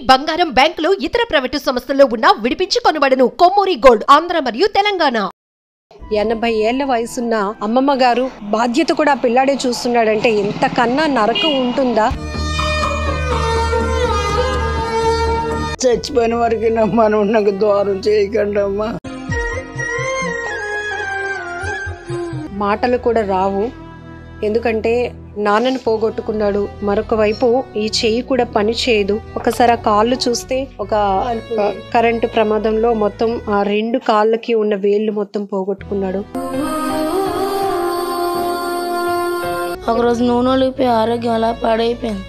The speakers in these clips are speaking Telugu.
బంగారం బ్యాంకులు ఇతర ప్రైవేటు సంస్థల్లో ఉన్న విడిపించి కొనబడను కొమ్మూరి గోల్డ్ ఆంధ్ర మరియు తెలంగాణ ఎనభై ఏళ్ల వయసున్న అమ్మమ్మ గారు బాధ్యత కూడా ఆ పిల్లాడే చూస్తున్నాడంటే ఇంతకన్నా నరకం ఉంటుందా చచ్చిపోయిన వరకు నా మనం నాకు దూరం చేయకండి అమ్మా మాటలు కూడా రావు ఎందుకంటే నాన్నను పోగొట్టుకున్నాడు మరొక వైపు ఈ చెయ్యి కూడా పని చేయదు ఒకసారి ఆ కాళ్ళు చూస్తే ఒక కరెంటు ప్రమాదంలో మొత్తం ఆ రెండు కాళ్ళకి ఉన్న వేళ్ళు మొత్తం పోగొట్టుకున్నాడు ఒకరోజు నూనె ఒలిగిపోయి ఆరోగ్యం అలా పాడైపోయింది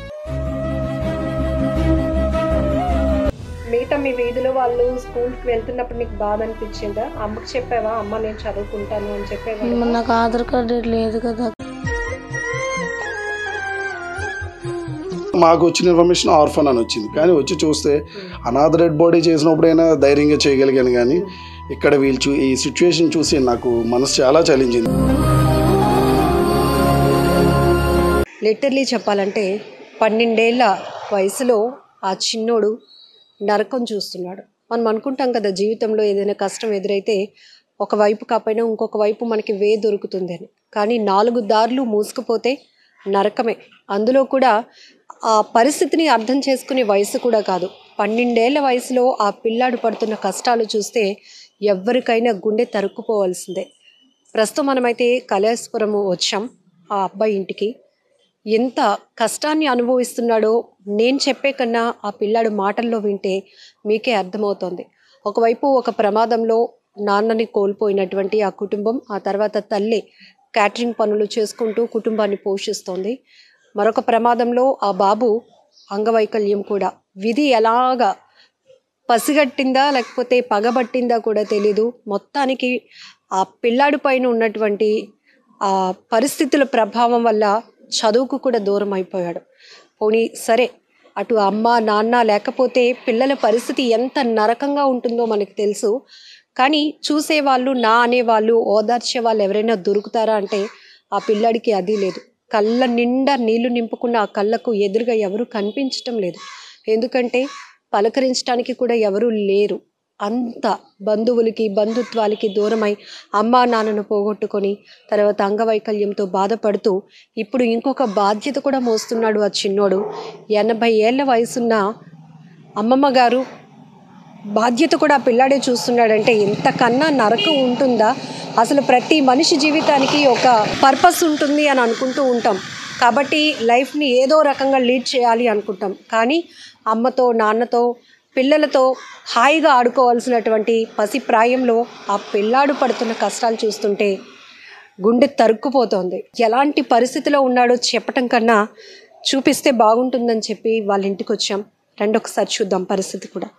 మిగతా మీ వీధిలో వాళ్ళు స్కూల్కి వెళ్తున్నప్పుడు నీకు బాధ అనిపించిందా అమ్మకి చెప్పావా అమ్మ నేను చదువుకుంటాను అని చెప్పేవా మరి నాకు ఆధార్ కార్డు లేదు కదా మాకు వచ్చిన ఇన్ఫర్మేషన్ ఆర్ఫన్ అని వచ్చింది కానీ వచ్చి చూస్తే అనాథ డెడ్ బాడీ చేసినప్పుడైనా ధైర్యంగా చేయగలిగాను కానీ ఇక్కడ వీళ్ళు చూ ఈ సిచ్యువేషన్ చూసి నాకు మనసు చాలా చలించింది లిటరలీ చెప్పాలంటే పన్నెండేళ్ల వయసులో ఆ చిన్నోడు నరకం చూస్తున్నాడు మనం అనుకుంటాం కదా జీవితంలో ఏదైనా కష్టం ఎదురైతే ఒక వైపు కాకపోయినా ఇంకొక వైపు మనకి వే దొరుకుతుంది అని కానీ నాలుగు దారులు మూసుకుపోతే నరకమే అందులో కూడా ఆ పరిస్థితిని అర్థం చేసుకునే వయసు కూడా కాదు పన్నెండేళ్ల వయసులో ఆ పిల్లాడు పడుతున్న కష్టాలు చూస్తే ఎవరికైనా గుండె తరుక్కుపోవాల్సిందే ప్రస్తుతం మనమైతే కళాస్పురము వచ్చాం ఆ అబ్బాయి ఇంటికి ఎంత కష్టాన్ని అనుభవిస్తున్నాడో నేను చెప్పే కన్నా ఆ పిల్లాడు మాటల్లో వింటే మీకే అర్థమవుతోంది ఒకవైపు ఒక ప్రమాదంలో నాన్నని కోల్పోయినటువంటి ఆ కుటుంబం ఆ తర్వాత తల్లి క్యాటరింగ్ పనులు చేసుకుంటూ కుటుంబాన్ని పోషిస్తోంది మరొక ప్రమాదంలో ఆ బాబు అంగవైకల్యం కూడా విధి ఎలాగా పసిగట్టిందా లేకపోతే పగబట్టిందా కూడా తెలీదు మొత్తానికి ఆ పిల్లాడి పైన ఉన్నటువంటి ఆ పరిస్థితుల ప్రభావం వల్ల చదువుకు కూడా దూరం అయిపోయాడు పోనీ సరే అటు అమ్మ నాన్న లేకపోతే పిల్లల పరిస్థితి ఎంత నరకంగా ఉంటుందో మనకు తెలుసు కానీ చూసేవాళ్ళు నా అనేవాళ్ళు ఓదార్చే వాళ్ళు ఎవరైనా దొరుకుతారా అంటే ఆ పిల్లాడికి అది లేదు కళ్ళ నిండా నీళ్లు నింపుకున్న ఆ కళ్ళకు ఎదురుగా ఎవరు కనిపించటం లేదు ఎందుకంటే పలకరించడానికి కూడా ఎవరూ లేరు అంత బంధువులకి బంధుత్వాలకి దూరమై అమ్మా నాన్నను పోగొట్టుకొని తర్వాత అంగవైకల్యంతో బాధపడుతూ ఇప్పుడు ఇంకొక బాధ్యత కూడా మోస్తున్నాడు ఆ చిన్నోడు ఎనభై ఏళ్ల వయసున్న అమ్మమ్మ గారు బాధ్యత కూడా ఆ పిల్లాడే చూస్తున్నాడంటే ఇంతకన్నా నరకం ఉంటుందా అసలు ప్రతి మనిషి జీవితానికి ఒక పర్పస్ ఉంటుంది అని అనుకుంటూ ఉంటాం కాబట్టి లైఫ్ని ఏదో రకంగా లీడ్ చేయాలి అనుకుంటాం కానీ అమ్మతో నాన్నతో పిల్లలతో హాయిగా ఆడుకోవాల్సినటువంటి పసి ప్రాయంలో ఆ పిల్లాడు పడుతున్న కష్టాలు చూస్తుంటే గుండె తరుక్కుపోతోంది ఎలాంటి పరిస్థితిలో ఉన్నాడో చెప్పటం కన్నా చూపిస్తే బాగుంటుందని చెప్పి వాళ్ళ ఇంటికి వచ్చాం రండి ఒకసారి చూద్దాం పరిస్థితి కూడా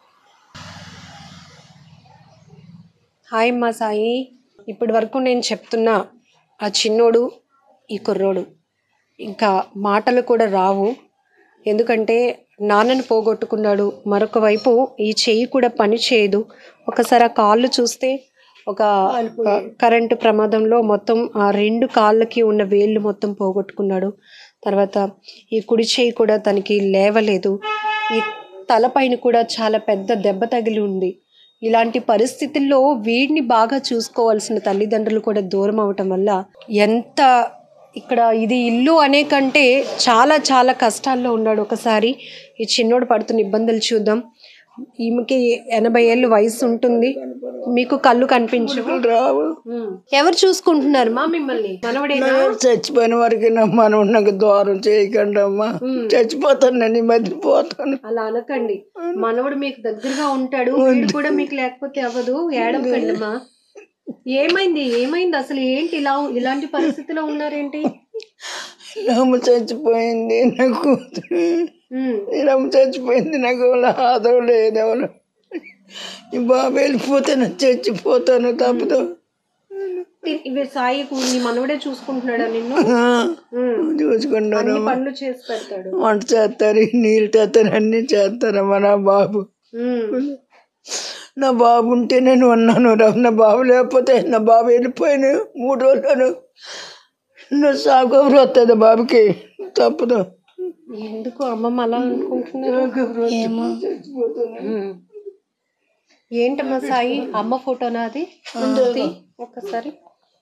హాయ్ అమ్మా సాయి ఇప్పటి వరకు నేను చెప్తున్నా ఆ చిన్నోడు ఈ కుర్రోడు ఇంకా మాటలు కూడా రావు ఎందుకంటే నాన్నను పోగొట్టుకున్నాడు మరొక వైపు ఈ చెయ్యి కూడా పని చేయదు ఒకసారి ఆ కాళ్ళు చూస్తే ఒక కరెంటు ప్రమాదంలో మొత్తం ఆ రెండు కాళ్ళకి ఉన్న వేళ్ళు మొత్తం పోగొట్టుకున్నాడు తర్వాత ఈ కుడి చేయి కూడా తనకి లేవలేదు ఈ తలపైన కూడా చాలా పెద్ద దెబ్బ తగిలి ఉంది ఇలాంటి పరిస్థితుల్లో వీడిని బాగా చూసుకోవాల్సిన తల్లిదండ్రులు కూడా దూరం అవటం వల్ల ఎంత ఇక్కడ ఇది ఇల్లు అనే కంటే చాలా చాలా కష్టాల్లో ఉన్నాడు ఒకసారి ఈ చిన్నోడు పడుతున్న ఇబ్బందులు చూద్దాం ఈమెకి ఎనభై ఏళ్ళు వయసు ఉంటుంది మీకు కళ్ళు కనిపించవు రావు ఎవరు చూసుకుంటున్నారు మా మిమ్మల్ని మనవడేనా చచ్చిపోయిన వరకు నా మనం నాకు దూరం చేయకండి అమ్మా చచ్చిపోతాను నేను ఈ మధ్య పోతాను అలా అనకండి మనవడు మీకు దగ్గరగా ఉంటాడు వీడు కూడా మీకు లేకపోతే అవ్వదు ఏడవకండి అమ్మా ఏమైంది ఏమైంది అసలు ఏంటి ఇలా ఇలాంటి పరిస్థితిలో ఉన్నారేంటి రమ్మ చచ్చిపోయింది నా కూతురు ఉమ్, రమ్మ చచ్చిపోయింది నాకు ఆదరం లేదెవరు ఈ బాబు వెళ్ళిపోతే నేను చచ్చిపోతాను తప్పదు తి- ఇవి సాయికు నీ మనవడే చూసుకుంటున్నాడా నిన్ను ఉమ్, చూసుకుంటాను అన్ని పనులు చేసి పెడతాడు వంట చేస్తారు నీళ్ళు తెస్తారు అన్నీ చేస్తారమ్మా నా బాబు ఉమ్, నా బాబు ఉంటే నేను ఉన్నాను రా నా బాబు లేకపోతే నా బాబు వెళ్ళిపోయాను మూడు రోజులను నా సాగు వస్తుంది బాబుకి తప్పదు ఎందుకు అమ్మమ్మ అలా అనుకుంటున్నారు ఏమో ఉమ్. ఏంటమ్మా సాయి అమ్మ ఫోటోనా అది తీ, ఒక్కసారి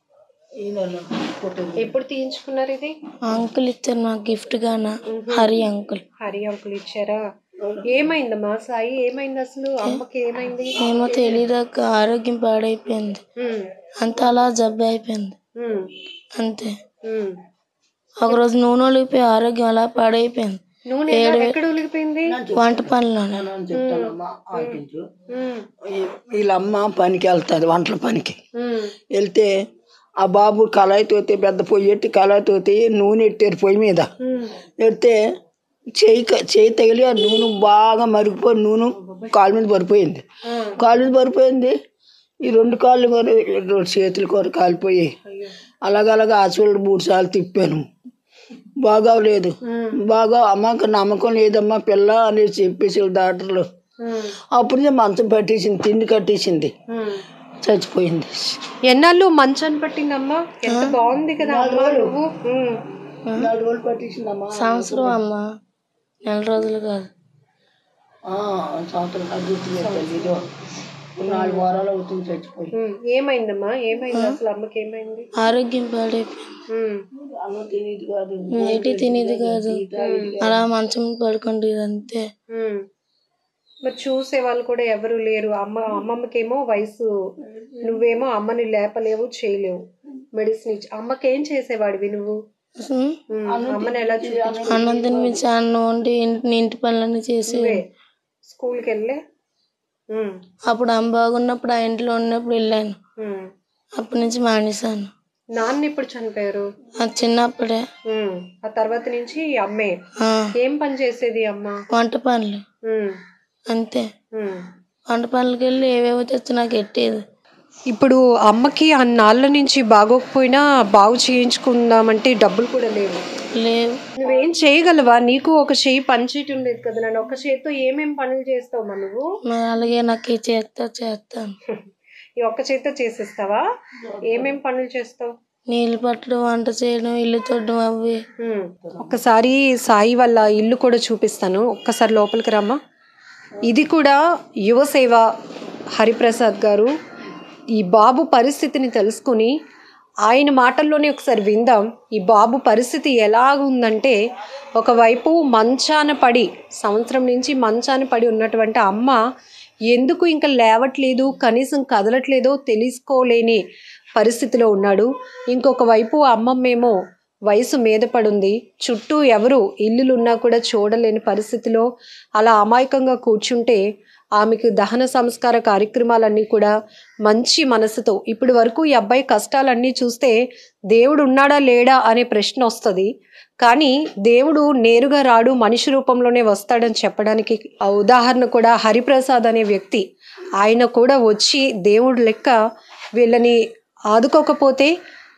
ఎప్పుడు తీయించుకున్నారు ఇది అంకుల్ ఇచ్చారు నాకు గిఫ్ట్ గాన హరి అంకుల్ హరి అంకుల్ ఇచ్చారా ఏమైందమ్మా సాయి ఏమైంది అసలు అమ్మకి ఏమైంది ఏమో తెలియదు అక్క ఆరోగ్యం పాడైపోయింది ఉమ్, అంత అలా జబ్బు అయిపోయింది ఉమ్, అంతే ఉమ్. ఒకరోజు నూనె ఒలిగిపోయి ఆరోగ్యం అలా పాడైపోయింది నూనె ఎలా- ఎక్కడ ఉలిగిపోయింది వంట పనిలోనే చెప్తానమ్మా ఆలోచించు ఉమ్, వీళ్ళమ్మ పనికి వెళ్తుంది వంటల పనికి ఉమ్, వెళ్తే ఆ బాబు కళాయి తోతే పెద్ద పొయ్యి ఎట్టి కళాయి తోతి నూనె ఎట్టారు పొయ్యి మీద ఉమ్. ఎడితే చేయి క- చేయి తగిలి ఆ నూనె బాగా మరిగిపోయి నూనె కాలు మీద పడిపోయింది కాలు మీద పడిపోయింది ఈ రెండు కాళ్ళు కొర రెండు చేతులు కొర కాలిపోయి అలాగలాగా హాస్పిటల్ మూడు సార్లు తిప్పాను బాగా లేదు బాగా అమ్మకి నమ్మకం లేదమ్మా పిల్ల అని చెప్పేసి డాక్టర్లు ఉమ్, అప్పుడు నేను మంచం పట్టేసింది తిండి కట్టేసింది ఉమ్. చచ్చిపోయింది ఎన్నాళ్ళు మంచాన్ని పట్టిందమ్మా ఎంత బాగుంది కదా అమ్మ నువ్వు ఉమ్. నాలుగు రోజులు పట్టేసిందమ్మా సంవత్సరం అమ్మ నెల రోజులు కాదు ఆ, సంవత్సరం నాకు గుర్తులేదు ఇదో నాలుగు వారాలు అవుతుంది చచ్చిపోయి ఉమ్. ఏమైందమ్మా ఏమైంది అసలు అమ్మకి ఏమైంది ఆరోగ్యం పాడైపోయింది ఉమ్, అన్నం తినేది కాదు ఏటి తినేది కాదు అలా మంచం మీద పడుకుంటుంది అంతే ఉమ్. మరి చూసే వాళ్ళు కూడా ఎవరు లేరు అమ్మ అమ్మమ్మకేమో వయసు నువ్వేమో అమ్మని లేపలేవు చేయలేవు మెడిసిన్ ఇచ్చి అమ్మకి ఏం చేసేవాడివి నువ్వు ఉమ్. ఉమ్, అమ్మని ఎలా చూపించు అన్నం తినిపించి అన్నం వండి ఇంటి ఇంటి పనులన్నీ చేసి స్కూల్కి వెళ్ళే ఉమ్, అప్పుడు అమ్మ బాగున్నప్పుడు ఆ ఇంట్లో ఉన్నప్పుడు వెళ్ళాను ఉమ్. అప్పటి నుంచి మానేశాను నాన్న ఎప్పుడు చనిపోయారు అది చిన్నప్పుడే ఉమ్, ఆ తర్వాత నుంచి అమ్మే ఆ, ఏం పని చేసేది అమ్మ వంట పనులు ఉమ్, అంతే ఉమ్. వంట పనులకి వెళ్ళి ఏవేవో తెచ్చి నాకు ఎట్టేది ఇప్పుడు అమ్మకి అన్నాళ్ళ నుంచి బాగోకపోయినా బాగు చేయించుకుందామంటే డబ్బులు కూడా లేవు లేవు నువ్వేం చేయగలవా నీకు ఒక చెయ్యి పని చేయటం ఉండేది కదా నన్ను ఒక చేతితో ఏమేం పనులు చేస్తావు మా నువ్వు మరి అలాగే నాకు ఈ చేస్తా చేస్తాను ఈ ఒక్క చేతితో చేసేస్తావా ఏమేం పనులు చేస్తావు నీళ్ళు పట్టడం వంట చేయడం ఇల్లు తొడడం అవి ఒక్కసారి సాయి వాళ్ళ ఇల్లు కూడా చూపిస్తాను ఒక్కసారి లోపలికి రమ్మా ఇది కూడా యువసేవ హరిప్రసాద్ గారు ఈ బాబు పరిస్థితిని తెలుసుకుని ఆయన మాటల్లోనే ఒకసారి విందాం ఈ బాబు పరిస్థితి ఎలా ఉందంటే ఒకవైపు మంచాన పడి సంవత్సరం నుంచి మంచాన పడి ఉన్నటువంటి అమ్మ ఎందుకు ఇంకా లేవట్లేదు కనీసం కదలట్లేదో తెలుసుకోలేని పరిస్థితిలో ఉన్నాడు ఇంకొక వైపు అమ్మమ్మేమో వయసు మీద పడుంది చుట్టూ ఎవరు ఇల్లులున్నా కూడా చూడలేని పరిస్థితిలో అలా అమాయకంగా కూర్చుంటే ఆమెకు దహన సంస్కార కార్యక్రమాలన్నీ కూడా మంచి మనసుతో ఇప్పటి వరకు ఈ అబ్బాయి కష్టాలన్నీ చూస్తే దేవుడు ఉన్నాడా లేడా అనే ప్రశ్న వస్తుంది కానీ దేవుడు నేరుగా రాడు మనిషి రూపంలోనే వస్తాడని చెప్పడానికి ఆ ఉదాహరణ కూడా హరిప్రసాద్ అనే వ్యక్తి ఆయన కూడా వచ్చి దేవుడు లెక్క వీళ్ళని ఆదుకోకపోతే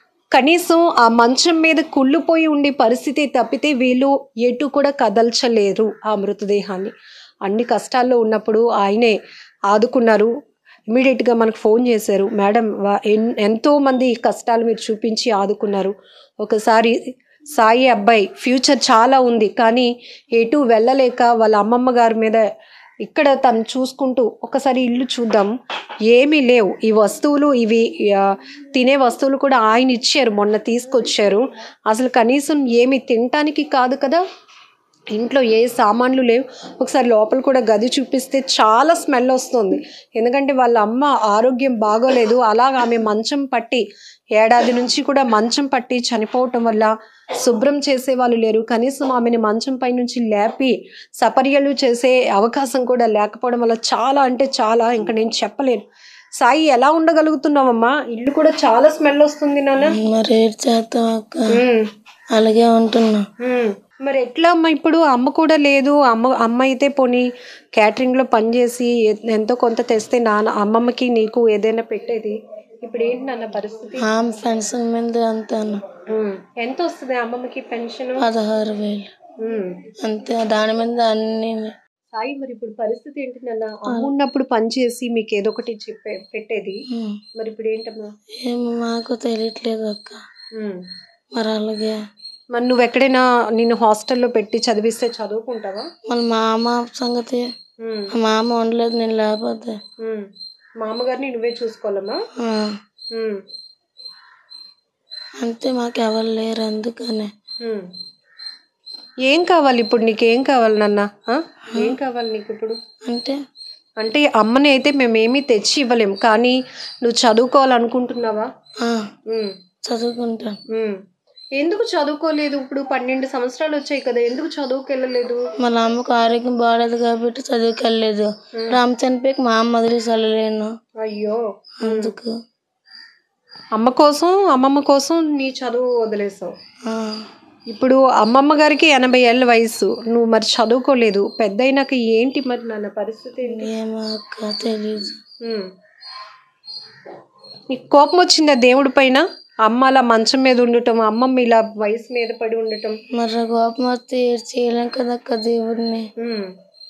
కనీసం ఆ మంచం మీద కుళ్ళిపోయి ఉండే పరిస్థితి తప్పితే వీళ్ళు ఎటు కూడా కదల్చలేరు ఆ మృతదేహాన్ని అన్ని కష్టాల్లో ఉన్నప్పుడు ఆయనే ఆదుకున్నారు ఇమీడియట్గా మనకు ఫోన్ చేశారు మేడం వా- ఎన్- ఎంతో మంది కష్టాలు మీరు చూపించి ఆదుకున్నారు ఒకసారి సాయి అబ్బాయి ఫ్యూచర్ చాలా ఉంది కానీ ఎటు వెళ్ళలేక వాళ్ళ అమ్మమ్మ గారి మీద ఇక్కడ తను చూసుకుంటూ ఒకసారి ఇల్లు చూద్దాం ఏమీ లేవు ఈ వస్తువులు ఇవి ఆ, తినే వస్తువులు కూడా ఆయన ఇచ్చారు మొన్న తీసుకొచ్చారు అసలు కనీసం ఏమి తినటానికి కాదు కదా ఇంట్లో ఏ సామాన్లు లేవు ఒకసారి లోపల కూడా గది చూపిస్తే చాలా స్మెల్ వస్తుంది ఎందుకంటే వాళ్ళ అమ్మ ఆరోగ్యం బాగోలేదు అలాగ ఆమె మంచం పట్టి ఏడాది నుంచి కూడా మంచం పట్టి చనిపోవటం వల్ల శుభ్రం చేసే వాళ్ళు లేరు కనీసం ఆమెని మంచం పై నుంచి లేపి సపర్యలు చేసే అవకాశం కూడా లేకపోవడం వల్ల చాలా అంటే చాలా ఇంకా నేను చెప్పలేను సాయి ఎలా ఉండగలుగుతున్నావమ్మా ఇల్లు కూడా చాలా స్మెల్ వస్తుంది నాన్న మరి ఏడు చేస్తాం అక్క ఉమ్. అలాగే ఉంటున్నా మ్మ్. మరి ఎట్లా అమ్మ ఇప్పుడు అమ్మ కూడా లేదు అమ్మ అమ్మ అయితే పోనీ క్యాటరింగ్లో పనిచేసి ఎ- ఎంతో కొంత తెస్తే నాన్న అమ్మమ్మకి నీకు ఏదైనా పెట్టేది ఇప్పుడు ఏంటి నాన్న పరిస్థితి ఆమె పెన్షన్ మీద అంతాను మ్మ్. ఎంత వస్తుంది అమ్మమ్మకి పెన్షన్ పదహారు వేలు అంతే దాని మీద అన్ని సాయి మరి ఇప్పుడు పరిస్థితి ఏంటి నాన్న అమ్మ ఉన్నప్పుడు పనిచేసి మీకు ఏదో ఒకటి చెప్పే పెట్టేది ఉమ్. మరి ఇప్పుడు ఏంటమ్మా ఏమో మాకు తెలియట్లేదు అక్క మ్మ్. మరి అలాగే మరి నువ్వు ఎక్కడైనా నిన్ను హాస్టల్లో పెట్టి చదివిస్తే చదువుకుంటావా మళ్ళీ మా అమ్మ సంగతి ఉమ్, మా అమ్మ ఉండలేదు నేను లేకపోతే ఉమ్. మా అమ్మగారిని నువ్వే చూసుకోవాలమ్మా ఆ, ఉమ్, అంతే మాకు ఎవరు లేరు అందుకనే ఉమ్. ఏం కావాలి ఇప్పుడు నీకు ఏం కావాలి నాన్న ఆ? ఏం కావాలి నీకు ఇప్పుడు అంటే అంటే అమ్మని అయితే మేమేమీ తెచ్చి ఇవ్వలేం కానీ నువ్వు చదువుకోవాలనుకుంటున్నావా ఆ, ఉమ్, చదువుకుంటాను ఉమ్. ఎందుకు చదువుకోలేదు ఇప్పుడు పన్నెండు సంవత్సరాలు వచ్చాయి కదా ఎందుకు చదువుకెళ్ళలేదు వాళ్ళ అమ్మకు ఆరోగ్యం బాగాలేదు కాబట్టి చదువుకి వెళ్ళలేదు రామ్ చనిపోయి మా అమ్మ వదిలేసి వెళ్ళలేను అయ్యో అందుకు అమ్మ కోసం అమ్మమ్మ కోసం నీ చదువు వదిలేసావు ఆ, ఇప్పుడు అమ్మమ్మ గారికి ఎనభై ఏళ్ళ వయసు నువ్వు మరి చదువుకోలేదు పెద్ద అయినాక ఏంటి మరి నాన్న పరిస్థితి ఏంటి ఏమో అక్క తెలీదు ఉమ్. నీకు కోపం వచ్చిందా దేవుడి పైన అమ్మ అలా మంచం మీద ఉండటం అమ్మమ్మ ఇలా వయసు మీద పడి ఉండటం మరి కోపం వస్తే ఏడు చేయలేం కదా అక్క దేవుడిని ఉమ్.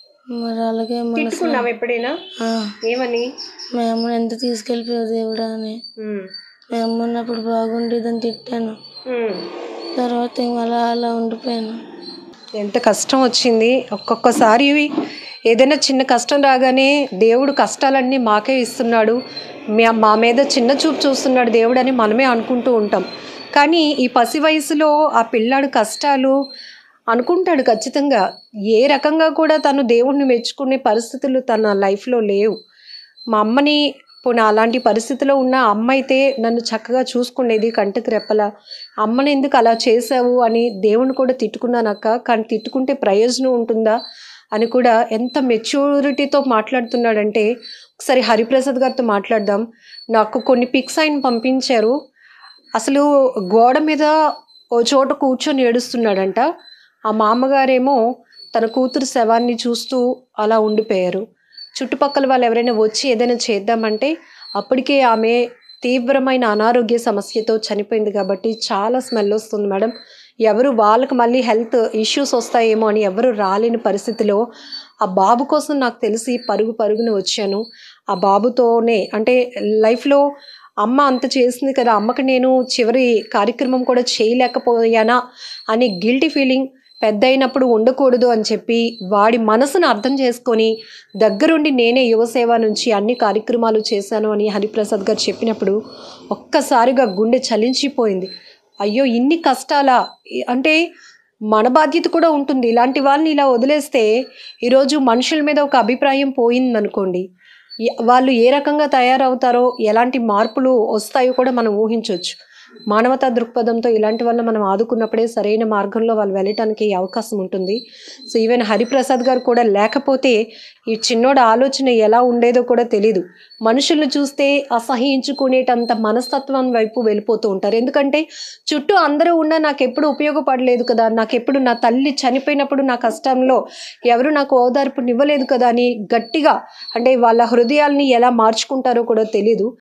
మరి అలాగే మనసు తిట్టుకున్నావా ఎప్పుడైనా ఆ, ఏమని మేము ఎందుకు తీసుకెళ్ళిపోయావు దేవుడా అని ఉమ్. మేము ఉన్నప్పుడు బాగుండేదని తిట్టాను ఉమ్. తర్వాత ఇంక అలా అలా ఉండిపోయాను ఎంత కష్టం వచ్చింది ఒక్కొక్కసారి ఏదైనా చిన్న కష్టం రాగానే దేవుడు కష్టాలన్నీ మాకే ఇస్తున్నాడు మే- మా మీద చిన్న చూపు చూస్తున్నాడు దేవుడు అని మనమే అనుకుంటూ ఉంటాం కానీ ఈ పసి వయసులో ఆ పిల్లాడు కష్టాలు అనుకుంటాడు ఖచ్చితంగా ఏ రకంగా కూడా తను దేవుణ్ణి మెచ్చుకునే పరిస్థితులు తన లైఫ్లో లేవు మా అమ్మని పోనీ అలాంటి పరిస్థితిలో ఉన్న అమ్మ అయితే నన్ను చక్కగా చూసుకునేది కంటికి రెప్పల అమ్మని ఎందుకు అలా చేసావు అని దేవుని కూడా తిట్టుకున్నానక్క కానీ తిట్టుకుంటే ప్రయోజనం ఉంటుందా అని కూడా ఎంత మెచ్యూరిటీతో మాట్లాడుతున్నాడంటే ఒకసారి హరిప్రసాద్ గారితో మాట్లాడదాం నాకు కొన్ని పిక్స్ ఆయన పంపించారు అసలు గోడ మీద ఓ చోట కూర్చొని ఏడుస్తున్నాడంట ఆ మామగారేమో తన కూతురు శవాన్ని చూస్తూ అలా ఉండిపోయారు చుట్టుపక్కల వాళ్ళు ఎవరైనా వచ్చి ఏదైనా చేద్దామంటే అప్పటికే ఆమె తీవ్రమైన అనారోగ్య సమస్యతో చనిపోయింది కాబట్టి చాలా స్మెల్ వస్తుంది మేడం ఎవరు వాళ్ళకి మళ్ళీ హెల్త్ ఇష్యూస్ వస్తాయేమో అని ఎవరు రాలేని పరిస్థితిలో ఆ బాబు కోసం నాకు తెలిసి పరుగు పరుగున వచ్చాను ఆ బాబుతోనే అంటే లైఫ్లో అమ్మ అంత చేసింది కదా అమ్మకి నేను చివరి కార్యక్రమం కూడా చేయలేకపోయానా అని గిల్టీ ఫీలింగ్ పెద్ద అయినప్పుడు ఉండకూడదు అని చెప్పి వాడి మనసును అర్థం చేసుకొని దగ్గరుండి నేనే యువసేవ నుంచి అన్ని కార్యక్రమాలు చేశాను అని హరిప్రసాద్ గారు చెప్పినప్పుడు ఒక్కసారిగా గుండె చలించిపోయింది అయ్యో ఇన్ని కష్టాలా ఈ- అంటే మన బాధ్యత కూడా ఉంటుంది ఇలాంటి వాళ్ళని ఇలా వదిలేస్తే ఈరోజు మనుషుల మీద ఒక అభిప్రాయం పోయిందనుకోండి ఎ- వాళ్ళు ఏ రకంగా తయారవుతారో ఎలాంటి మార్పులు వస్తాయో కూడా మనం ఊహించవచ్చు మానవతా దృక్పథంతో ఇలాంటి వల్ల మనం ఆదుకున్నప్పుడే సరైన మార్గంలో వాళ్ళు వెళ్ళటానికి అవకాశం ఉంటుంది సో ఈవెన్ హరిప్రసాద్ గారు కూడా లేకపోతే ఈ చిన్నోడు ఆలోచన ఎలా ఉండేదో కూడా తెలీదు మనుషులను చూస్తే అసహించుకునేటంత మనస్తత్వం వైపు వెళ్ళిపోతూ ఉంటారు ఎందుకంటే చుట్టూ అందరూ ఉన్నా నాకు ఎప్పుడు ఉపయోగపడలేదు కదా నాకు ఎప్పుడు నా తల్లి చనిపోయినప్పుడు నా కష్టంలో ఎవరు నాకు ఓదార్పునివ్వలేదు కదా అని గట్టిగా అంటే వాళ్ళ హృదయాల్ని ఎలా మార్చుకుంటారో కూడా తెలీదు